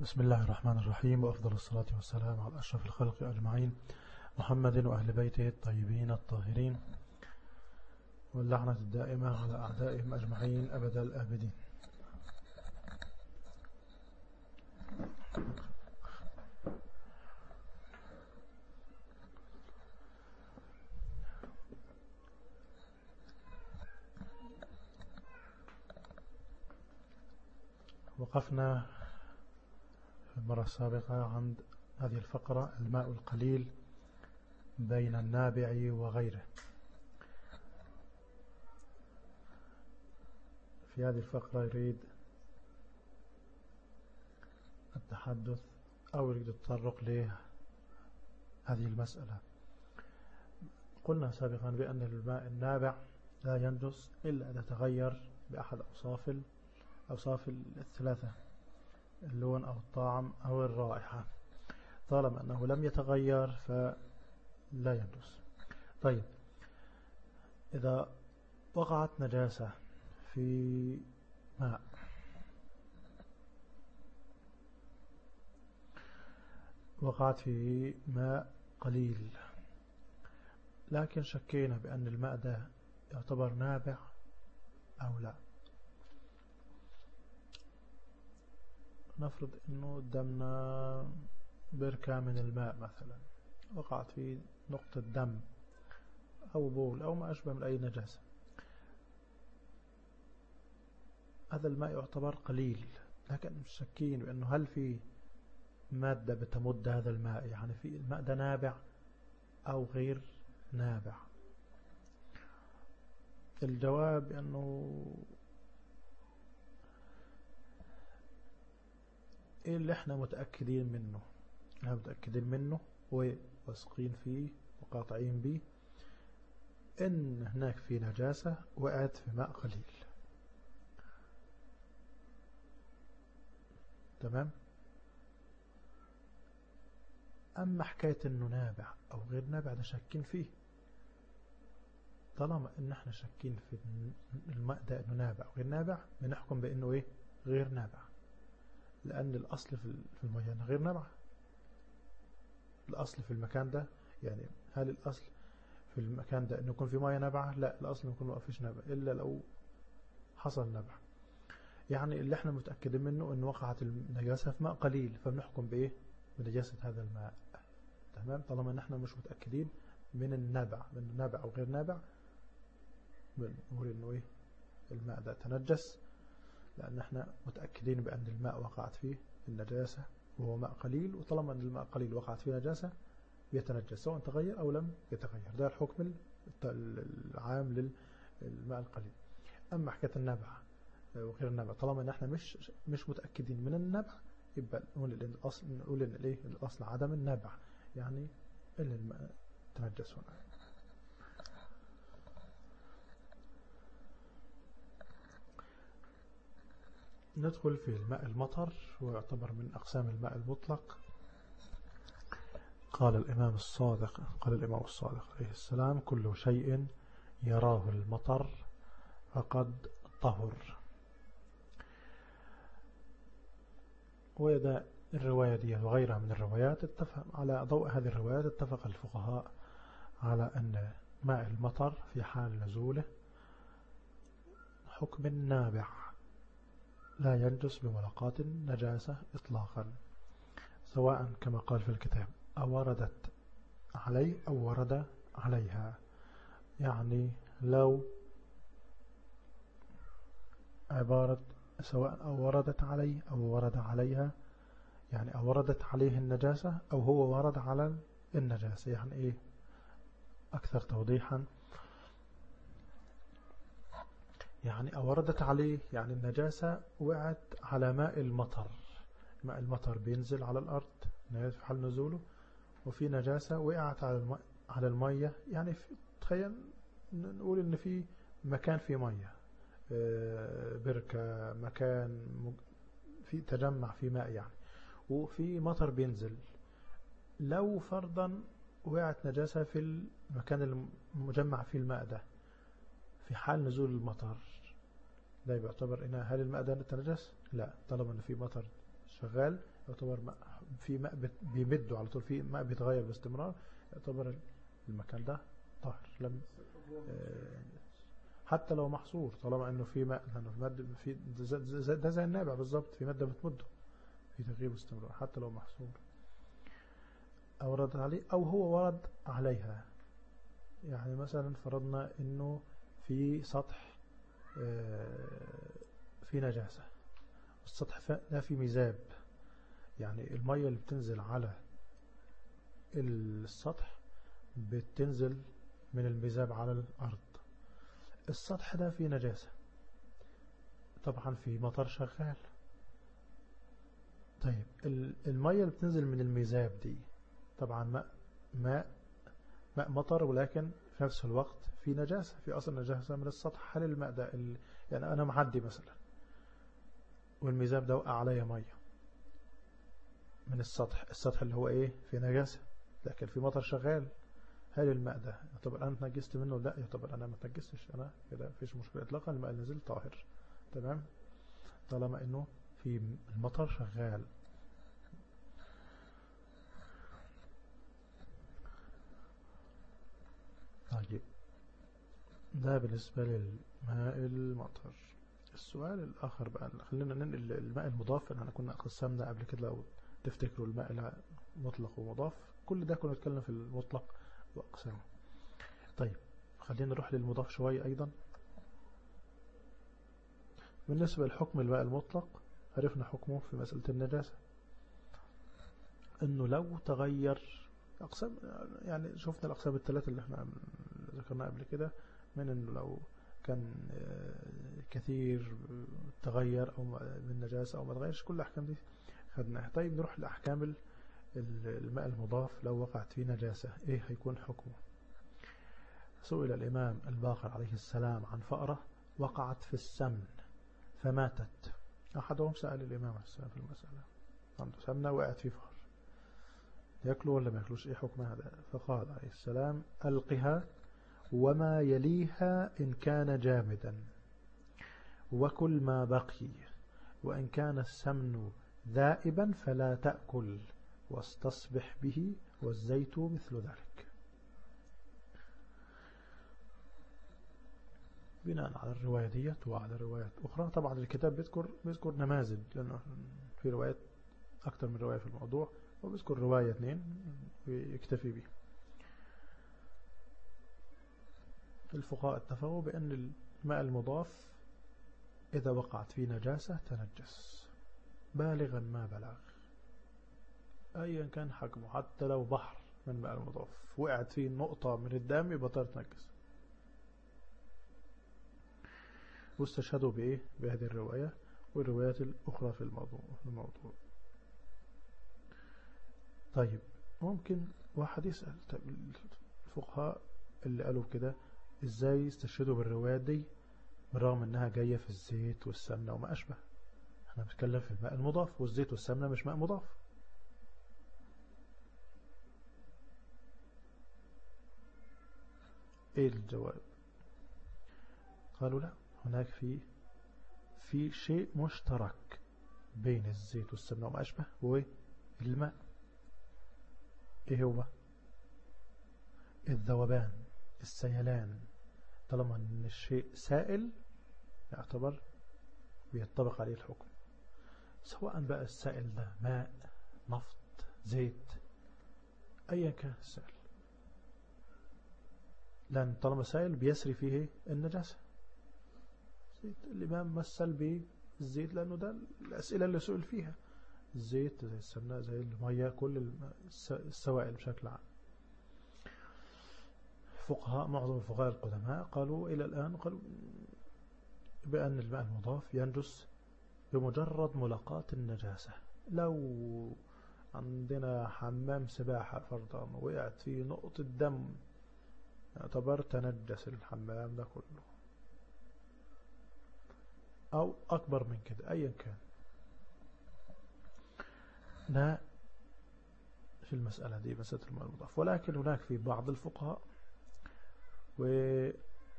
بسم الله الرحمن الرحيم وأفضل الصلاة والسلام على أشرف الخلق أجمعين محمد وأهل بيته الطيبين الطاهرين واللعنة الدائمة على أعدائهم أجمعين أبد الآبدين وقفنا في المرة السابقة عند هذه الفقرة الماء القليل بين النابع وغيره في هذه الفقرة يريد التحدث أو يريد التطرق لهذه المسألة قلنا سابقا بأن الماء النابع لا ينجس إلا إذا تغير بأحد أوصاف الأوصاف الثلاثة اللون أو الطعم أو الرائحة طالما أنه لم يتغير فلا ينجس طيب إذا وقعت نجاسة في ماء وقعت في ماء قليل لكن شكينا بأن الماء ده يعتبر نابع أو لا نفرض أنه قدامنا بركة من الماء مثلا وقعت فيه نقطة دم أو بول أو ما أشبه من أي نجاسة هذا الماء يعتبر قليل لكن مش شاكين بأنه هل في مادة بتمد هذا الماء يعني في الماء ده نابع أو غير نابع الجواب أنه إيه اللي احنا متأكدين منه احنا متأكدين منه وواثقين فيه وقاطعين به ان هناك في نجاسة وقعت في ماء قليل تمام أما حكاية أنه نابع أو غير نابع ده شاكين فيه طالما أن احنا شاكين في الماء ده أنه نابع أو غير نابع بنحكم بأنه إيه غير نابع لأن الأصل في المياه أنه غير نابع الأصل في المكان ده يعني هل الأصل في المكان ده أنه يكون في مياه نابعة لا الأصل يكون ما فيش نابع إلا لو حصل نبع يعني اللي احنا متأكدين منه أن وقعت النجاسة في ماء قليل فبنحكم بإيه بنجاسة هذا الماء تمام طالما ان احنا مش متأكدين من النبع من نابع أو غير نابع بنقول انه ايه الماء ده تنجس لأن احنا متأكدين بأن الماء وقعت فيه النجاسة وهو ماء قليل وطالما أن الماء قليل وقعت فيه نجاسة يتنجس سواء تغير أو لم يتغير ده الحكم العام للماء القليل أما حكاية النبع وغير النبع طالما ان احنا مش مش متأكدين من النبع يبقى نقول ان الاصل نقول ان الايه الاصل عدم النبع يعني ان الماء تنجس هنا ندخل في الماء المطر ويعتبر من أقسام الماء المطلق قال الإمام الصادق قال الإمام الصادق عليه السلام كل شيء يراه المطر فقد طهر وإذا الرواية دي وغيرها من الروايات اتفق على ضوء هذه الروايات اتفق الفقهاء على أن ماء المطر في حال نزوله حكم نابع لا ينجس بملاقات النجاسة إطلاقا سواء كما قال في الكتاب أو وردت عليه أو ورد عليها يعني لو عبارة سواء أو وردت عليه أو ورد عليها يعني أو وردت عليه النجاسة أو هو ورد على النجاسة يعني إيه أكثر توضيحا يعني أو وردت عليه يعني النجاسة وقعت على ماء المطر ماء المطر بينزل على الأرض في حال نزوله وفي نجاسة وقعت على الماء على المية يعني تخيل نقول إن في مكان فيه مية بركة مكان في تجمع في ماء يعني وفي مطر بينزل لو فرضا وقعت نجاسة في المكان المجمع فيه الماء ده في حال نزول المطر ده بيعتبر إن هل الماء ده تنجس؟ لا طالما إن في مطر شغال يعتبر ماء في ماء بت- بيمده على طول في ماء بيتغير باستمرار يعتبر المكان ده طاهر لم آه، حتى لو محصور طالما انه في ماء لانه في ماده في ده زي- زي- ده زي النابع بالظبط في ماده بتمده في تغيير باستمرار حتى لو محصور أوردت عليه أو هو ورد عليها يعني مثلا فرضنا انه في سطح آه، في نجاسة السطح ف- ده في ميزاب يعني المية اللي بتنزل على السطح بتنزل من الميزاب على الأرض السطح ده فيه نجاسة طبعا في مطر شغال طيب ال- المية اللي بتنزل من الميزاب دي طبعا ماء ماء ماء مطر ولكن في نفس الوقت في نجاسة في أصل نجاسة من السطح هل الماء ده ال... يعني أنا معدي مثلا والميزاب ده وقع عليا مية من السطح السطح اللي هو إيه في نجاسة لكن في مطر شغال هل الماء ده يعتبر أنا اتنجست منه لا يعتبر أنا ما اتنجستش أنا كده مفيش مشكلة إطلاقا الماء اللي نزل طاهر تمام طالما إنه في المطر شغال طيب ده بالنسبة للماء المطر السؤال الآخر بقى خلينا ننقل الماء المضاف احنا كنا قسمنا قبل كده لو تفتكروا الماء مطلق ومضاف كل ده كنا نتكلم في المطلق وأقسامه طيب خلينا نروح للمضاف شوية أيضا بالنسبة لحكم الماء المطلق عرفنا حكمه في مسألة النجاسة انه لو تغير اقسام يعني شفنا الاقسام الثلاثه اللي احنا ذكرناها قبل كده من انه لو كان آه، كثير تغير او ما- من نجاسه او ما تغيرش كل الاحكام دي خدناها طيب نروح لاحكام ال- ال- الماء المضاف لو وقعت فيه نجاسه ايه هيكون حكمه سئل الامام الباقر عليه السلام عن فأرة وقعت في السمن فماتت احدهم سأل الامام عليه السلام في المسألة عنده سمنة وقعت في فأر ياكلوا ولا ما ياكلوش ايه حكم هذا فقال عليه السلام ألقها وما يليها إن كان جامدا وكل ما بقي وإن كان السمن ذائبا فلا تأكل واستصبح به والزيت مثل ذلك بناء على الرواية ديت وعلى روايات أخرى طبعا الكتاب بيذكر بيذكر نماذج لأنه في روايات أكثر من رواية في الموضوع وبيذكر رواية اثنين ويكتفي به الفقهاء اتفقوا بأن الماء المضاف إذا وقعت فيه نجاسة تنجس بالغا ما بلغ أيا كان حجمه حتى لو بحر من ماء المضاف وقعت فيه نقطة من الدم يبقى تنجس واستشهدوا بإيه بهذه الرواية والروايات الأخرى في الموضوع, في الموضوع. طيب ممكن واحد يسأل طيب الفقهاء اللي قالوا كده ازاي يستشهدوا بالروايات دي بالرغم انها جاية في الزيت والسمنة وما اشبه احنا بنتكلم في الماء المضاف والزيت والسمنة مش ماء مضاف ايه الجواب قالوا لا هناك في في شيء مشترك بين الزيت والسمنة وما أشبه هو الماء إيه هو الذوبان السيلان طالما أن الشيء سائل يعتبر بيطبق عليه الحكم سواء بقى السائل ده ماء نفط زيت أيا كان السائل لأن طالما سائل بيسري فيه النجاسة زيت الإمام مثل بالزيت لأنه ده الأسئلة اللي سئل فيها الزيت زي السمنة زي المية كل السوائل بشكل عام فقهاء معظم الفقهاء القدماء قالوا إلى الآن قالوا بأن الماء المضاف ينجس بمجرد ملاقاة النجاسة لو عندنا حمام سباحة فرضا وقعت فيه نقطة دم يعتبر تنجس الحمام ده كله أو أكبر من كده أيا كان لا في المسألة دي مسألة الماء المضاف ولكن هناك في بعض الفقهاء و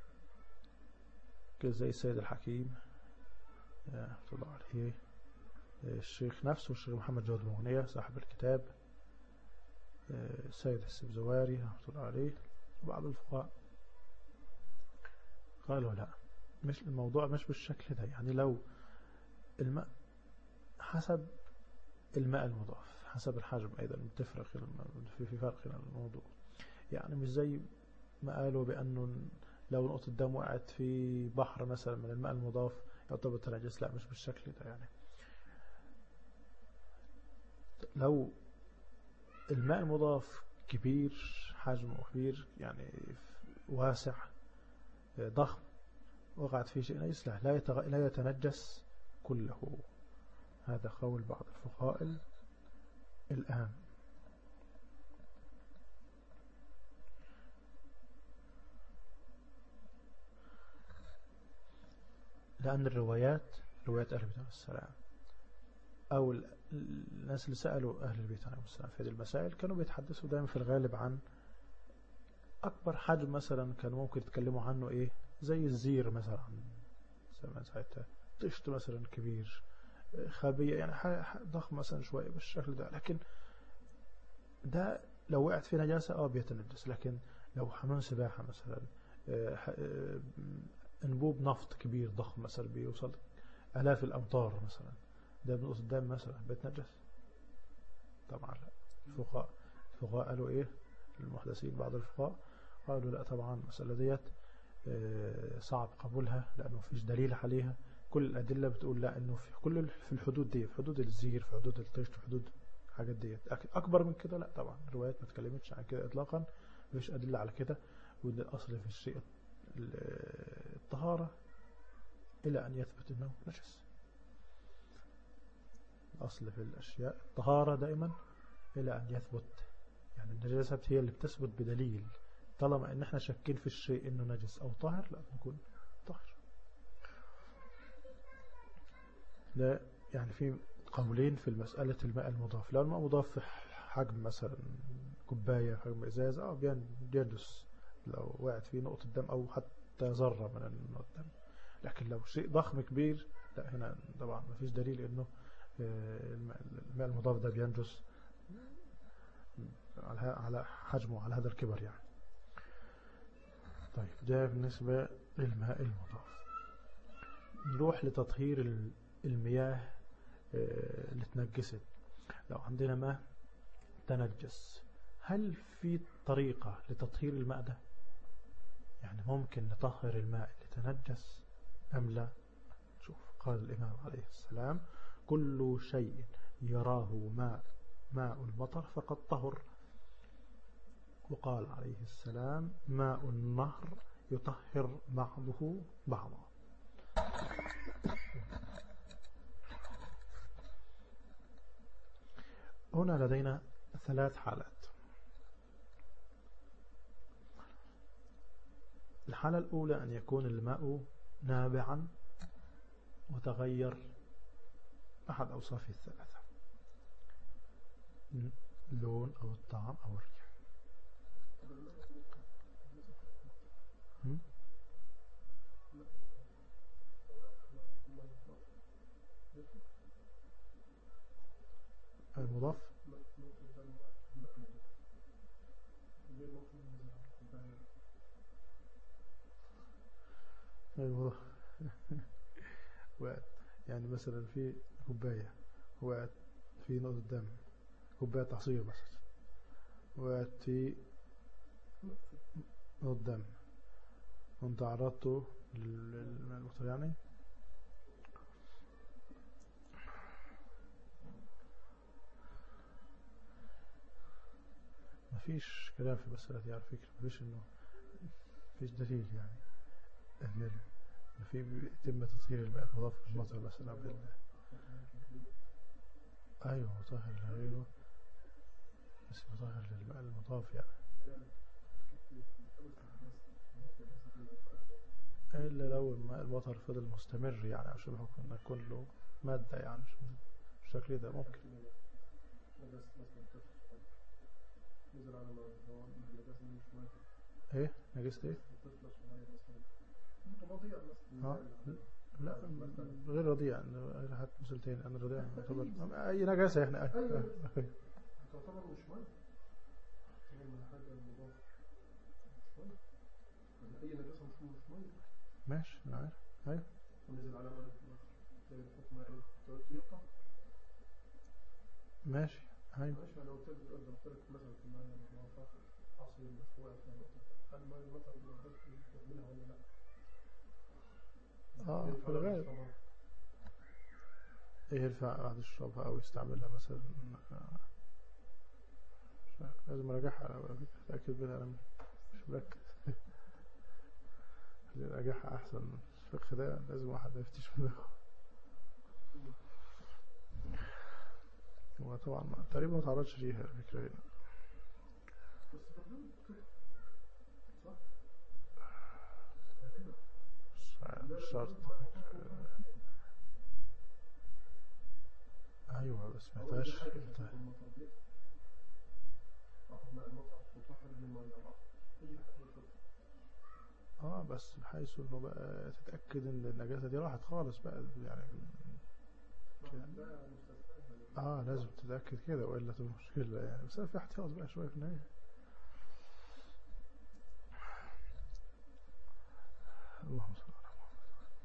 زي السيد الحكيم رحمة الله عليه الشيخ نفسه الشيخ محمد جواد مغنية صاحب الكتاب السيد السبزواري رحمة الله عليه وبعض الفقهاء قالوا لا مش الموضوع مش بالشكل ده يعني لو الماء حسب الماء المضاف حسب الحجم أيضا بتفرق في في فرق الموضوع يعني مش زي ما قالوا بأنه لو نقطة دم وقعت في بحر مثلا من الماء المضاف يعتبر تنجس لا مش بالشكل ده يعني لو الماء المضاف كبير حجمه كبير يعني واسع ضخم وقعت فيه شيء نجس لا لا يتنجس كله هذا قول بعض الفقهاء الآن لأن الروايات روايات أهل البيت السلام أو الناس اللي سألوا أهل البيت عليهم السلام في هذه المسائل كانوا بيتحدثوا دائما في الغالب عن أكبر حجم مثلا كانوا ممكن يتكلموا عنه إيه زي الزير مثلا زمان ساعتها طشت مثلا كبير خابية يعني ضخم مثلا شوية بالشكل ده لكن ده لو وقعت في نجاسة اه بيتنجس لكن لو حمام سباحة مثلا انبوب نفط كبير ضخم مثلا بيوصل آلاف الأمتار مثلا ده بنقص الدم مثلا بيتنجس طبعا لا الفقهاء الفقهاء قالوا ايه المحدثين بعض الفقهاء قالوا لا طبعا المسألة ديت صعب قبولها لأنه فيش دليل عليها كل الأدلة بتقول لا أنه في كل في الحدود دي في حدود الزير في حدود الطيش في حدود الحاجات ديت أكبر من كده لا طبعا الروايات ما تكلمتش عن كده إطلاقا مفيش أدلة على كده وإن الأصل في الشيء الطهارة إلى أن يثبت أنه نجس الأصل في الأشياء الطهارة دائما إلى أن يثبت يعني النجاسة هي اللي بتثبت بدليل طالما ان احنا شاكين في الشيء انه نجس او طاهر لا نكون طاهر ده يعني في قولين في المسألة الماء المضاف لو الماء مضاف في حجم مثلا كوباية حجم ازاز اه بينجس لو وقعت فيه نقطة دم او حتى ذرة من الدم لكن لو شيء ضخم كبير لا هنا طبعا ما فيش دليل انه الماء المضاف ده بينجس على حجمه على هذا الكبر يعني طيب ده بالنسبة للماء المضاف نروح لتطهير المياه اللي تنجست لو عندنا ماء تنجس هل في طريقة لتطهير الماء ده يعني ممكن نطهر الماء اللي تنجس أم لا شوف قال الإمام عليه السلام كل شيء يراه ماء ماء المطر فقد طهر وقال عليه السلام ماء النهر يطهر بعضه بعضا هنا لدينا ثلاث حالات الحالة الأولى أن يكون الماء نابعا وتغير أحد أوصافه الثلاثة اللون أو الطعم أو الريح المضاف المضاف يعني مثلا في كوباية وقعت في نقطة دم كوباية عصير مثلا وقعت في نقطة دم وانت عرضته للمطر يعني مفيش كلام في المسألة دي على فكرة مفيش انه مفيش دليل يعني ان في يتم تطهير الماء المضاف بالمطر مثلا بال ايوه مطهر لغيره بس مطهر للماء المضاف يعني إلا لو الماء المطر فضل مستمر يعني عشان بحكم إنه يكون له مادة يعني بالشكل ده ممكن ايه نجست ايه اه لا غير رضيع غير حتى مسلتين أنا رضيع يعتبر أي نجاسة يعني أيوة. تعتبر مش ميه من حاجه مضافه مش ميه يعني اي نجاسه مش مش ميه ماشي أنا عارف أيوة ونزل على ميه زي الحكم ايه يقطع ماشي أيوة ماشي لو قلت لك لو قلت لك مثلا في الميه لو فاخر عصير مسواه في الوقت هل الميه مثلا بتعملها ولا لا؟ اه في الغالب طبعا ايه ينفع بعد يشربها او يستعملها مثلا لا، لازم اراجعها على فكرة اتاكد منها انا مش مركز خليني اراجعها احسن الفقه ده لازم واحد ما يفتيش منه هو طبعا ما- تقريبا ما تعرضش ليها الفكرة دي بس برضه كده مش عارف، مش شرط ايوه بس ما فيهاش اه بس بحيث انه بقى تتأكد ان النجاسة دي راحت خالص بقى يعني اه لازم تتأكد كده والا تبقى مشكلة يعني بس في احتياط بقى شوية في النهاية اللهم صل على محمد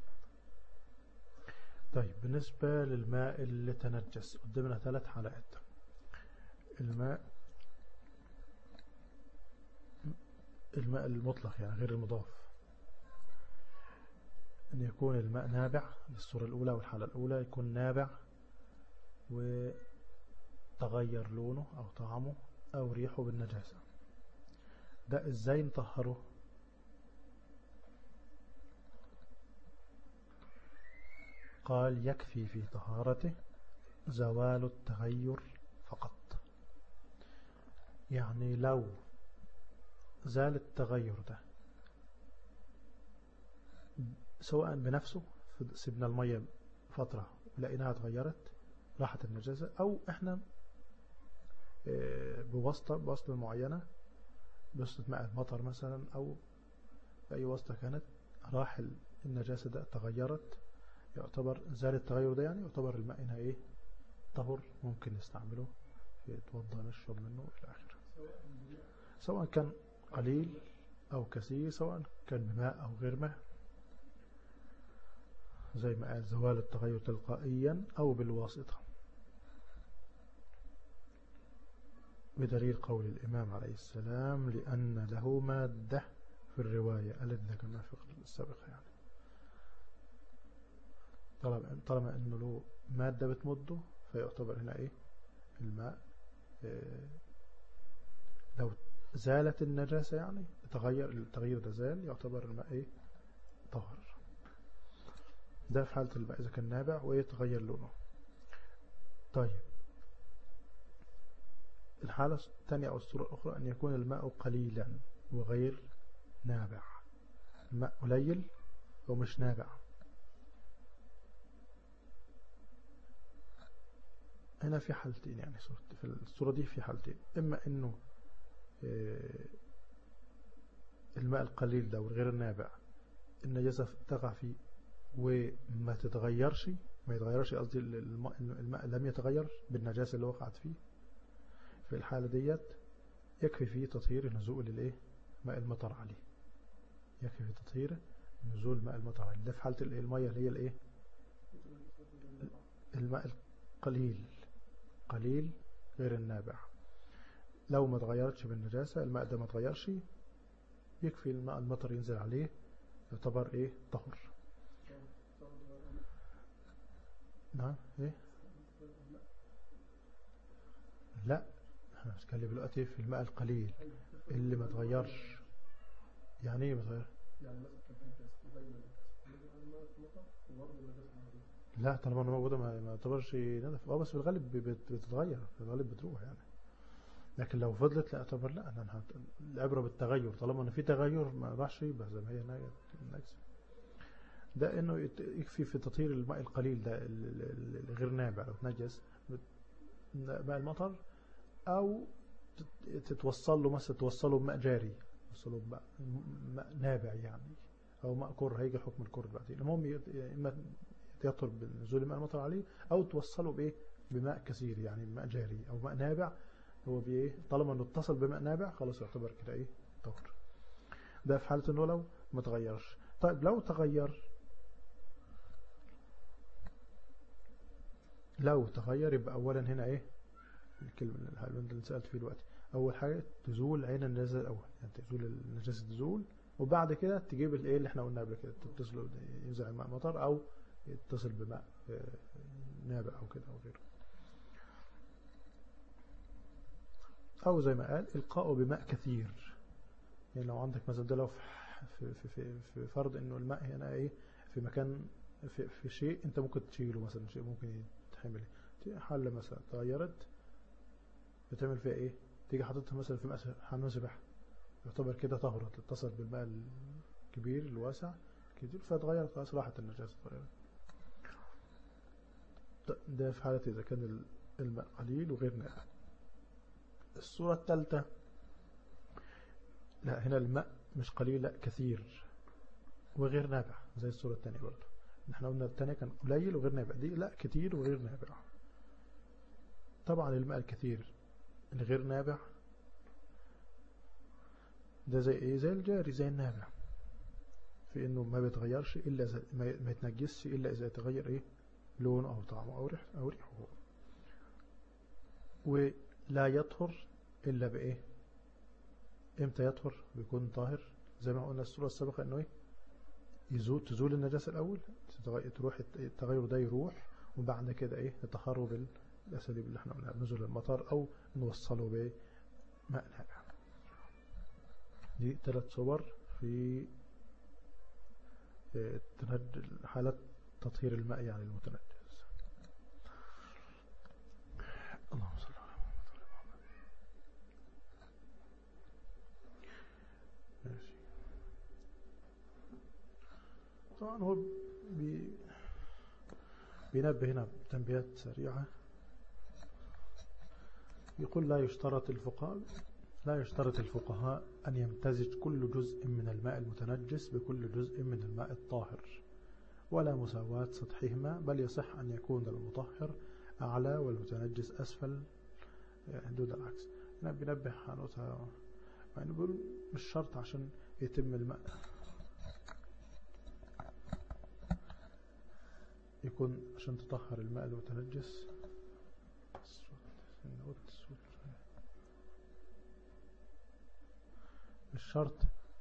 طيب بالنسبة للماء اللي تنجس قدامنا ثلاث حالات الماء الماء المطلق يعني غير المضاف أن يكون الماء نابع للصورة الأولى والحالة الأولى يكون نابع وتغير لونه أو طعمه أو ريحه بالنجاسة ده إزاي نطهره قال يكفي في طهارته زوال التغير فقط يعني لو زال التغير ده سواء بنفسه سيبنا المية فترة لقيناها اتغيرت راحت النجاسة أو إحنا بواسطة بواسطة معينة بواسطة ماء المطر مثلا أو بأي واسطة كانت راح النجاسة ده تغيرت يعتبر زال التغير ده يعني يعتبر الماء هنا إيه طهر ممكن نستعمله يتوضى نشرب منه إلى آخره سواء كان قليل أو كثير سواء كان بماء أو غير ماء زي ما قال زوال التغير تلقائيا أو بالواسطة بدليل قول الإمام عليه السلام لأن له مادة في الرواية الذي ذكرنا في السابق يعني طالما طالما أنه له مادة بتمده فيعتبر هنا إيه الماء إيه لو زالت النجاسة يعني تغير التغير ده زال يعتبر الماء إيه طهر ده في حالة الماء إذا كان نابع ويتغير لونه طيب الحالة الثانية أو الصورة الأخرى أن يكون الماء قليلا وغير نابع الماء قليل ومش نابع هنا في حالتين يعني في الصورة دي في حالتين إما أنه الماء القليل ده والغير النابع النجاسة تقع فيه وما تتغيرش ما يتغيرش قصدي الماء, الماء لم يتغير بالنجاسة اللي وقعت فيه في الحالة ديت يكفي فيه تطهير نزول الايه ماء المطر عليه يكفي في تطهير نزول ماء المطر عليه ده في حالة المية اللي هي الايه الماء القليل قليل غير النابع لو ما تغيرتش بالنجاسة الماء ده ما تغيرش يكفي الماء المطر ينزل عليه يعتبر ايه طهر نعم ايه لا احنا بنتكلم دلوقتي في الماء القليل اللي ما تغيرش يعني ايه ما تغير يعني مثلا كان لا طالما انه موجوده ما ما تعتبرش ندف اه بس في الغالب بتتغير في الغالب بتروح يعني لكن لو فضلت لا اعتبر لا انا العبره بالتغير طالما ان في تغير ما راحش يبقى زي ما هي نجسه ده انه يكفي في تطهير الماء القليل ده الغير نابع لو تنجس ماء المطر او تتوصل له مثلا توصله بماء جاري توصله بماء نابع يعني أو ماء كر هيجي حكم الكر بعدين المهم ي- إما يطهر بنزول الماء المطر عليه أو توصله بإيه بماء كثير يعني ماء جاري أو ماء نابع هو بإيه طالما إنه اتصل بماء نابع خلاص يعتبر كده إيه طهر ده في حالة إنه لو ما تغيرش طيب لو تغير لو تغير يبقى أولا هنا إيه الكلمة اللي اللي سألت فيه دلوقتي أول حاجة تزول عين النجاسة الأول يعني تزول النجاسة تزول وبعد كده تجيب الإيه اللي إحنا قلنا قبل كده تتصل ينزع ماء مطر أو يتصل بماء آه، نابع أو كده أو غيره أو زي ما قال إلقاؤه بماء كثير يعني لو عندك مثلا ده لو في في في في فرض إنه الماء هنا إيه في مكان في, في شيء أنت ممكن تشيله مثلا شيء ممكن يتحمل حلة مثلا تغيرت بتعمل فيها إيه تيجي حاططها مثلا في ماء حمام سباحة يعتبر كده طهرة تتصل بالماء الكبير الواسع كتير فتغير خلاص راحت النجاسة اتغيرت ده في حالة إذا كان ال- الماء قليل وغير نافع الصورة الثالثة لا هنا الماء مش قليل لا كثير وغير نافع زي الصورة الثانية برضه احنا قلنا الثانية كان قليل وغير نافع دي لا كتير وغير نافع طبعا الماء الكثير الغير نافع ده زي ايه زي الجاري زي النافع في انه ما بيتغيرش الا إذا ما ما يتنجسش الا اذا يتغير ايه لونه او طعمه او ريحه او ريحه ولا يطهر الا بايه امتى يطهر بيكون طاهر زي ما قلنا الصوره السابقه انه ايه يزول تزول النجاسه الاول تتغير تروح التغير ده يروح وبعد كده ايه يتخرج الاساليب اللي احنا قلناها نزول المطر او نوصله بماء نابع دي ثلاث صور في آه، تنج- حالة تطهير الماء يعني المتنجس اللهم صل على محمد وعلى محمد ماشي طبعا هو بي بينبه هنا تنبيهات سريعة يقول لا يشترط الفقهاء لا يشترط الفقهاء أن يمتزج كل جزء من الماء المتنجس بكل جزء من الماء الطاهر ولا مساواة سطحهما بل يصح أن يكون المطهر أعلى والمتنجس أسفل يعني دون العكس هنا بينبه حانوتها يعني بيقول مش شرط عشان يتم الماء يكون عشان تطهر الماء المتنجس مش شرط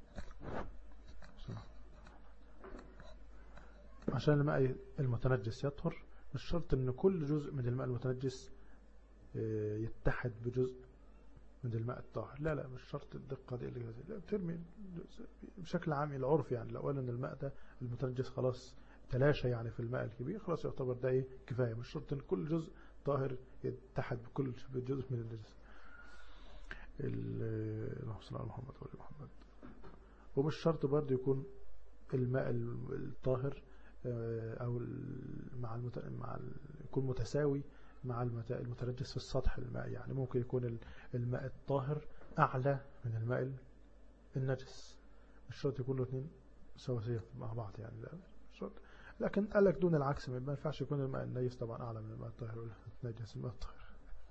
عشان الماء المتنجس يطهر مش شرط ان كل جزء من الماء المتنجس آه، يتحد بجزء من الماء الطاهر لا لا مش شرط الدقة دي اللي زي- لا بترمي بشكل عام العرف يعني لو قال ان الماء ده المتنجس خلاص تلاشى يعني في الماء الكبير خلاص يعتبر ده ايه كفاية مش شرط ان كل جزء طاهر يتحد بكل جزء من النجس ال- اللهم صل على محمد وعلى محمد ومش شرط برضه يكون الماء ال- الطاهر آه، او ال- مع المت... مع ال... يكون متساوي مع المت... المتنجس في السطح الماء يعني ممكن يكون ال- الماء الطاهر اعلى من الماء ال- النجس مش شرط يكونوا الاثنين سواسية مع بعض يعني لا مش شرط لكن قال لك دون العكس ما ينفعش يكون الماء النجس طبعا اعلى من الماء الطاهر ولا النجس الماء الطاهر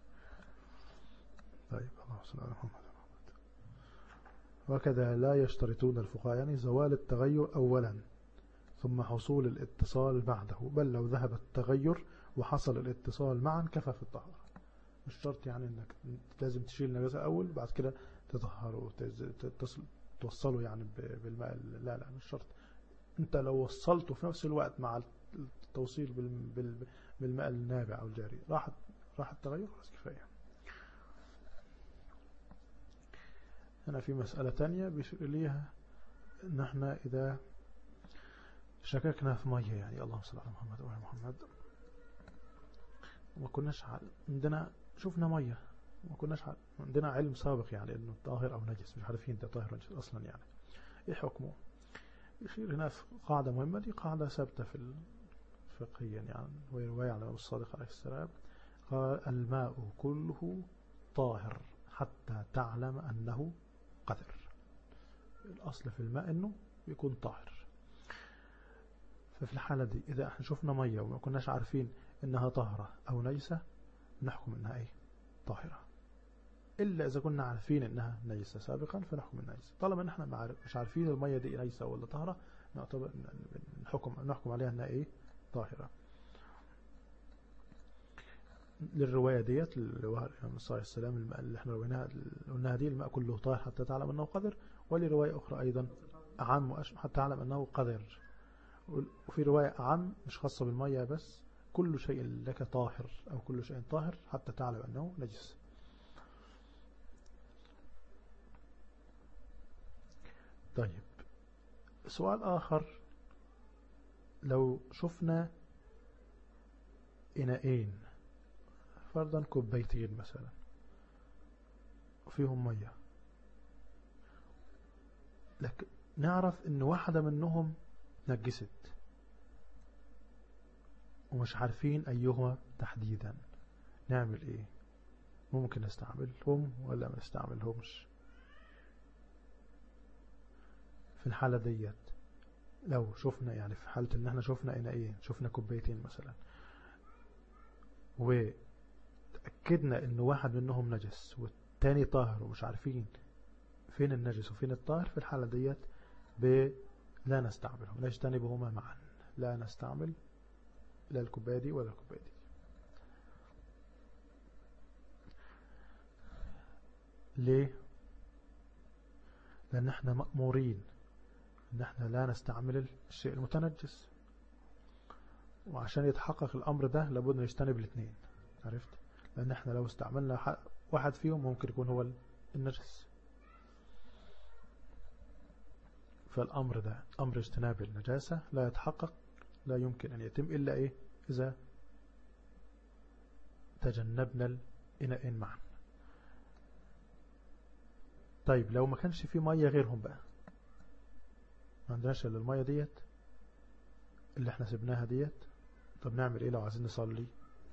طيب اللهم صل على محمد وعلى محمد وكذا لا يشترطون الفقهاء يعني زوال التغير أولا ثم حصول الاتصال بعده بل لو ذهب التغير وحصل الاتصال معا كفى في الطهارة مش شرط يعني انك لازم تشيل النجاسة أول بعد كده تطهره وتز- تتصل توصله يعني ب- بالماء ال- لا لا مش شرط انت لو وصلته في نفس الوقت مع التوصيل بال- بال- بالماء النابع أو الجاري راح راح التغير خلاص كفاية هنا في مسألة تانية بيشير ليها ان احنا اذا شككنا في مية يعني اللهم صل على محمد وعلى محمد وما كناش عال- عندنا شفنا مية ما كناش عال- عندنا علم سابق يعني انه طاهر او نجس مش عارفين ده طاهر ونجس اصلا يعني ايه حكمه يشير هنا في قاعدة مهمة دي قاعدة ثابتة في ال- فقهيا يعني وهي رواية عن النبي الصادق عليه السلام قال الماء كله طاهر حتى تعلم أنه قذر الأصل في الماء أنه يكون طاهر ففي الحالة دي إذا احنا شفنا مية وما كناش عارفين إنها طاهرة أو نجسة نحكم إنها إيه طاهرة إلا إذا كنا عارفين إنها نجسة سابقا فنحكم إنها نجسة طالما إن احنا ما عارف- مش عارفين المية دي نجسة ولا طاهرة نعتبر نحكم نحكم عليها إنها إيه طاهرة للرواية ديت الرواية الإمام صلى الله عليه وسلم الماء اللي احنا رويناها قلناها دي الماء كله طاهر حتى تعلم أنه قدر ولرواية أخرى أيضا أعم وأشمل حتى تعلم أنه قدر وفي رواية أعم مش خاصة بالمية بس كل شيء لك طاهر أو كل شيء طاهر حتى تعلم أنه نجس طيب سؤال آخر لو شفنا إناءين فرضا كوبايتين مثلا وفيهم مية لكن نعرف ان واحدة منهم نجست ومش عارفين ايهما تحديدا نعمل ايه ممكن نستعملهم ولا ما نستعملهمش في الحالة ديت لو شفنا يعني في حالة ان احنا شفنا اناءين شفنا كوبايتين مثلا وتأكدنا ان واحد منهم نجس والتاني طاهر ومش عارفين فين النجس وفين الطاهر في الحالة ديت ب لا نستعملهم نجتنبهما معا لا نستعمل لا الكوباية دي ولا الكوباية دي ليه لأن احنا مأمورين ان احنا لا نستعمل الشيء المتنجس وعشان يتحقق الأمر ده لابد نجتنب الاثنين عرفت لأن احنا لو استعملنا ح- واحد فيهم ممكن يكون هو النجس فالأمر ده أمر اجتناب النجاسة لا يتحقق لا يمكن أن يتم إلا إيه إذا تجنبنا الإناءين معا طيب لو ما كانش في مية غيرهم بقى ما عندناش إلا المية ديت اللي احنا سبناها ديت طب نعمل ايه لو عايزين نصلي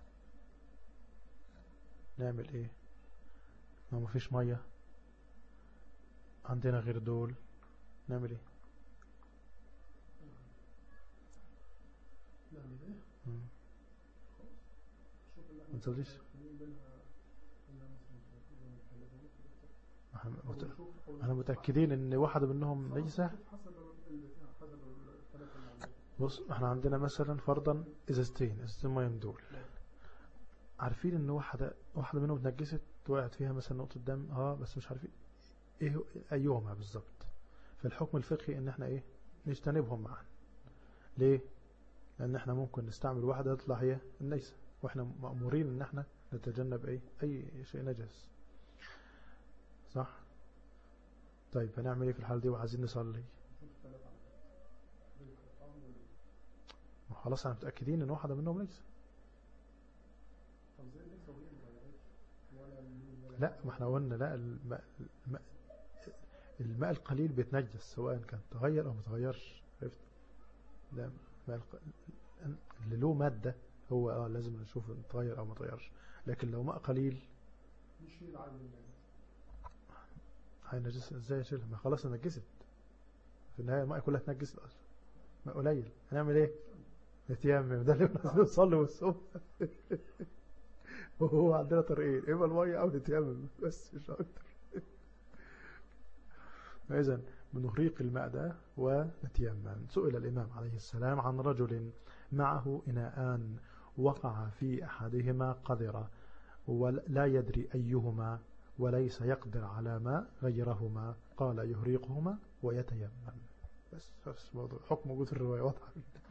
نعمل ايه لو مفيش مية عندنا غير دول نعمل ايه نعمل ايه؟ مم. شوف اللي احنا ما تصليش مخلين بينها إنها مثلا تكون متكلمة احنا أو مت- نشوف- أو احنا نشوف متأكدين ان واحدة منهم نجسة حسب ال- حسب الثلاثة اللي عندنا. بص احنا عندنا مثلا فرضا ازازتين ازازتين ميه من دول عارفين ان واحدة واحدة منهم اتنجست وقعت فيها مثلا نقطة دم اه بس مش عارفين ايه هو- ايهما بالظبط فالحكم الفقهي ان احنا ايه نجتنبهم معا ليه لان احنا ممكن نستعمل واحدة تطلع هي النجسة واحنا مأمورين ان احنا نتجنب ايه اي شيء نجس صح طيب هنعمل ايه في الحالة دي وعايزين نصلي نشوف الثلاثة على بعض. القطعان وال- خلاص احنا متأكدين ان واحدة منهم نجسة طب زي لسه وهي ما اتغيرتش ولا اليمين ولا لا ما احنا قلنا لا الماء, الماء, الماء القليل بيتنجس سواء كان تغير او ما تغيرش عرفت لا الماء الق... اللي له مادة هو اه لازم نشوف تغير او ما تغيرش لكن لو ماء قليل يشيل عين النجس هينجس ازاي يشيلها ما خلاص نجست في النهاية الماء كلها اتنجست اصلا ماء قليل هنعمل ايه نتيمم ده اللي بنعمله نصلي والصوم وهو عندنا طريقين اما المية او نتيمم بس مش اكتر فإذا بنهريق الماء ده ونتيمم سئل الإمام عليه السلام عن رجل معه إناءان وقع في أحدهما قذرة ولا يدري أيهما وليس يقدر على ما غيرهما قال يهريقهما ويتيمم بس بس موضوع حكم موجود في الرواية واضحة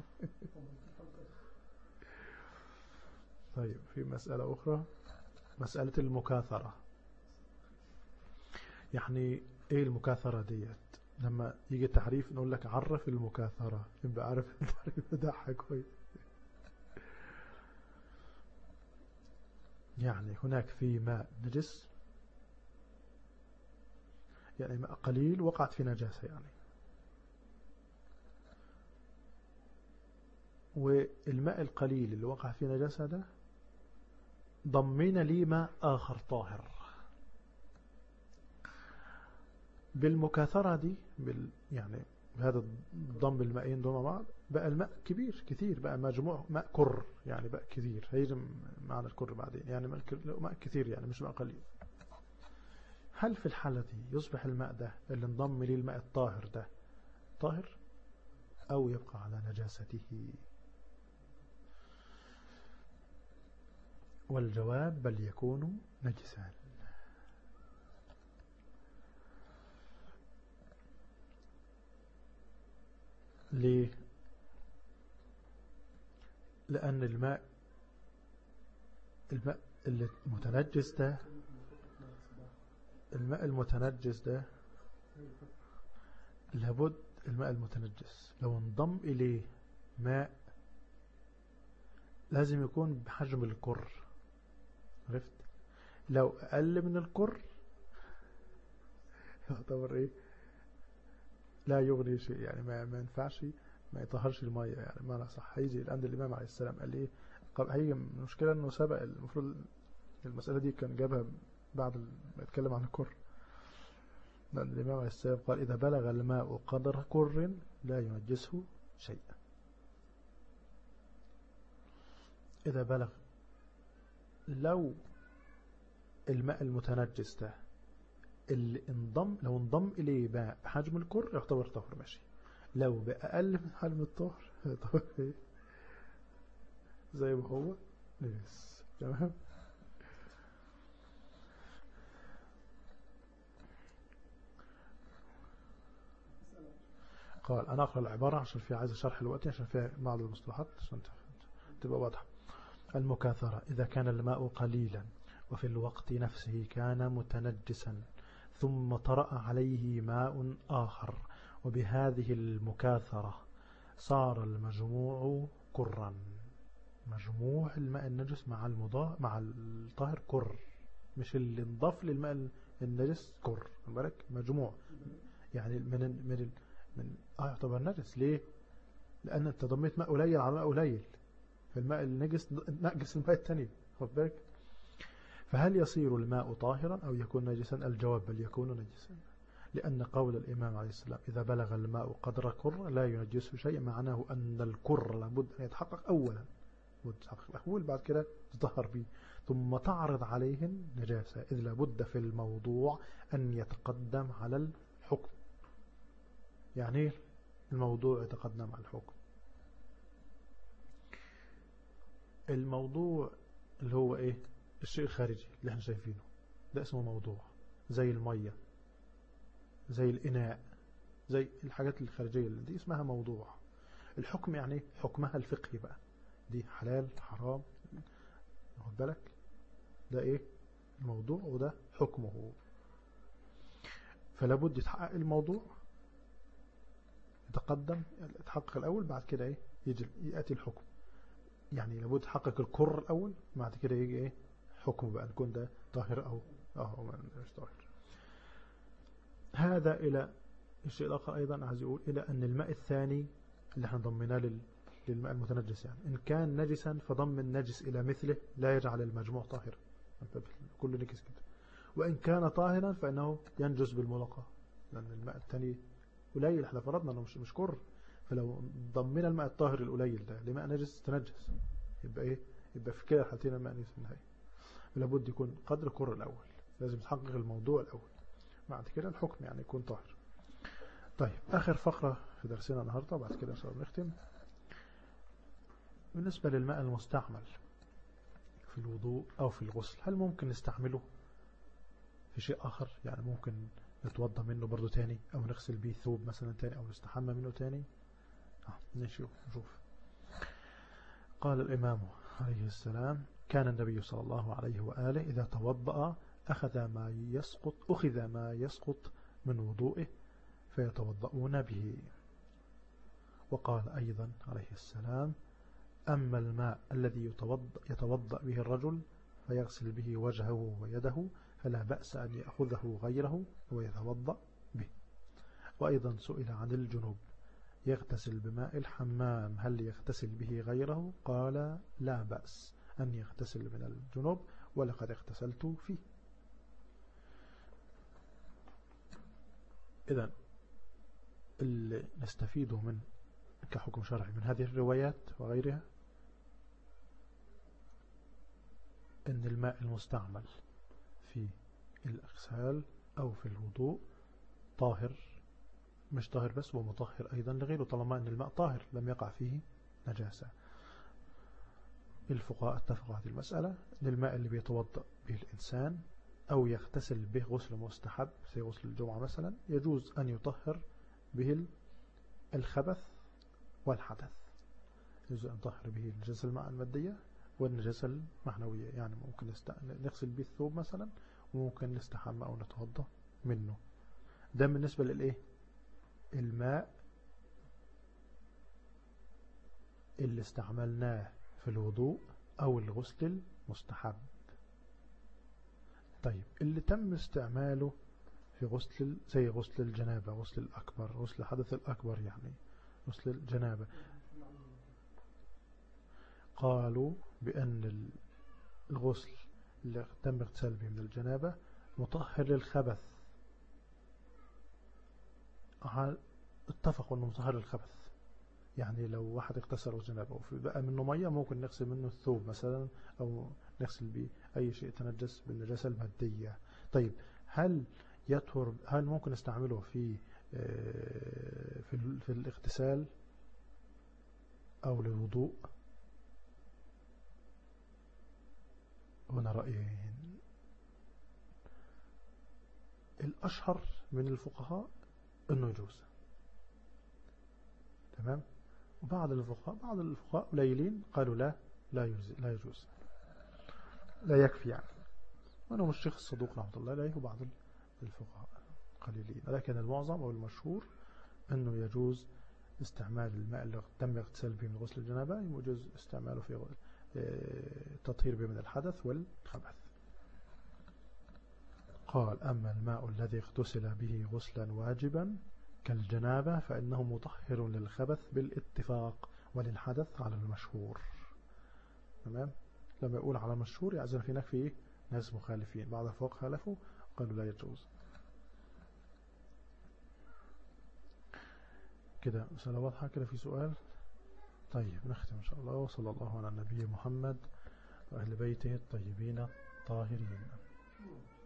طيب في مسألة أخرى مسألة المكاثرة يعني إيه المكاثرة ديت لما يجي تعريف نقول لك عرف المكاثرة يبقى عارف التعريف بتاعها كويس يعني هناك في ماء نجس يعني ماء قليل وقعت في نجاسة يعني والماء القليل اللي وقع في نجاسة ده ضمن لي ماء آخر طاهر بالمكاثرة دي بال يعني بهذا ضم المائين دول مع بعض بقى الماء كبير كثير بقى مجموع ماء كر يعني بقى كثير هيجي معنى الكر بعدين يعني ماء ك- ماء كثير يعني مش ماء قليل هل في الحالة دي يصبح الماء ده اللي انضم ليه الماء الطاهر ده طاهر أو يبقى على نجاسته والجواب بل يكون نجسان ليه لأن الماء الماء المتنجس ده الماء المتنجس ده لابد الماء المتنجس لو انضم إليه ماء لازم يكون بحجم الكر عرفت لو أقل من الكر يعتبر إيه لا يغني شيء يعني ما, ما ينفعش ما يطهرش المية يعني ما لا صح هيجي الآن الإمام عليه السلام قال إيه قال هيجي المشكلة إنه سبق المفروض المسألة دي كان جابها بعد ما يتكلم عن الكر لأن الإمام عليه السلام قال إذا بلغ الماء قدر كر لا ينجسه شيء إذا بلغ لو الماء المتنجس ده اللي انضم لو انضم إليه ماء بحجم الكر يعتبر طهر ماشي لو بأقل من حجم الطهر يعتبر إيه؟ زي ما هو نجس تمام قال أنا أقرأ العبارة عشان فيها عايز شرح الوقت عشان فيها بعض المصطلحات عشان تبقى واضحة المكاثرة إذا كان الماء قليلا وفي الوقت نفسه كان متنجسا ثم طرأ عليه ماء آخر وبهذه المكاثرة صار المجموع كرا مجموع الماء النجس مع المضاء مع الطاهر كر مش اللي انضاف للماء النجس كر بالك مجموع يعني من من من اه يعتبر نجس ليه لان انت ضميت ماء قليل على ماء قليل فالماء النجس نجس الماء الثاني خد بالك فهل يصير الماء طاهرا أو يكون نجسا الجواب بل يكون نجسا لأن قول الإمام عليه السلام إذا بلغ الماء قدر كر لا ينجسه شيء معناه أن الكر لابد أن يتحقق أولا يتحقق الأول بعد كده تطهر به ثم تعرض عليه النجاسة إذ لابد في الموضوع أن يتقدم على الحكم يعني الموضوع يتقدم على الحكم الموضوع اللي هو إيه الشيء الخارجي اللي احنا شايفينه ده اسمه موضوع زي المية زي الإناء زي الحاجات الخارجية اللي دي اسمها موضوع الحكم يعني حكمها الفقهي بقى دي حلال حرام واخد بالك ده ايه الموضوع وده حكمه فلا بد يتحقق الموضوع يتقدم يتحقق الأول بعد كده ايه يجي يأتي الحكم يعني لابد يتحقق الكر الأول بعد كده يجي ايه حكم بقى نكون ده طاهر أو أو مش طاهر هذا إلى الشيء الآخر أيضا عايز يقول إلى أن الماء الثاني اللي احنا ضمناه لل للماء المتنجس يعني إن كان نجسا فضم النجس إلى مثله لا يجعل المجموع طاهرا كل نجس كده وإن كان طاهرا فإنه ينجس بالملقى لأن الماء الثاني قليل احنا فرضنا أنه مش مش كر فلو ضمنا الماء الطاهر القليل ده لماء نجس تنجس يبقى إيه يبقى في كلا الحالتين الماء نجس في النهاية لابد يكون قدر كر الأول لازم تحقق الموضوع الأول بعد كده الحكم يعني يكون طاهر طيب آخر فقرة في درسنا النهاردة وبعد كده إن شاء الله نختم بالنسبة للماء المستعمل في الوضوء أو في الغسل هل ممكن نستعمله في شيء آخر يعني ممكن نتوضى منه برضو تاني أو نغسل به ثوب مثلا تاني أو نستحمى منه تاني آه نشوف نشوف قال الإمام عليه السلام كان النبي صلى الله عليه وآله إذا توضأ أخذ ما يسقط أخذ ما يسقط من وضوئه فيتوضؤون به وقال أيضا عليه السلام أما الماء الذي يتوضأ, يتوضأ به الرجل فيغسل به وجهه ويده فلا بأس أن يأخذه غيره ويتوضأ به وأيضا سئل عن الجنوب يغتسل بماء الحمام هل يغتسل به غيره قال لا بأس أن يغتسل من الجنوب ولقد اغتسلت فيه إذا اللي نستفيده من كحكم شرعي من هذه الروايات وغيرها أن الماء المستعمل في الأغسال أو في الوضوء طاهر مش طاهر بس ومطهر أيضا لغيره طالما أن الماء طاهر لم يقع فيه نجاسة الفقهاء اتفقوا هذه المسألة أن الماء اللي بيتوضأ به الإنسان أو يغتسل به غسل مستحب زي غسل الجمعة مثلا يجوز أن يطهر به الخبث والحدث يجوز أن يطهر به النجاسة الماء المادية والنجاسة المعنوية يعني ممكن نست... نغسل به الثوب مثلا وممكن نستحمى أو نتوضأ منه ده بالنسبة للإيه الماء اللي استعملناه في الوضوء أو الغسل المستحب طيب اللي تم استعماله في غسل زي غسل الجنابة غسل الأكبر غسل الحدث الأكبر يعني غسل الجنابة قالوا بأن الغسل اللي تم اغتسال به من الجنابة مطهر للخبث اتفقوا أنه مطهر للخبث يعني لو واحد اغتسل الجنابة وفي بقى منه مية ممكن نغسل منه الثوب مثلا أو نغسل به أي شيء تنجس بالنجاسة المادية طيب هل يطهر هل ممكن نستعمله في في, في الاغتسال أو للوضوء هنا رأيين الأشهر من الفقهاء أنه يجوز تمام وبعض الفقهاء بعض الفقهاء قليلين قالوا لا لا يجوز لا يجوز لا يكفي يعني وأنهم الشيخ الصدوق رحمة الله عليه وبعض الفقهاء قليلين لكن المعظم أو المشهور أنه يجوز استعمال الماء اللي تم اغتسال به من غسل الجنابة يجوز استعماله في تطهير به من الحدث والخبث قال أما الماء الذي اغتسل به غسلا واجبا كالجنابة فإنه مطهر للخبث بالاتفاق وللحدث على المشهور تمام لما يقول على المشهور يعزل في هناك في ناس مخالفين بعض الفوق خالفوا قالوا لا يجوز كده مسألة واضحة كده في سؤال طيب نختم إن شاء الله وصلى الله على النبي محمد وأهل بيته الطيبين الطاهرين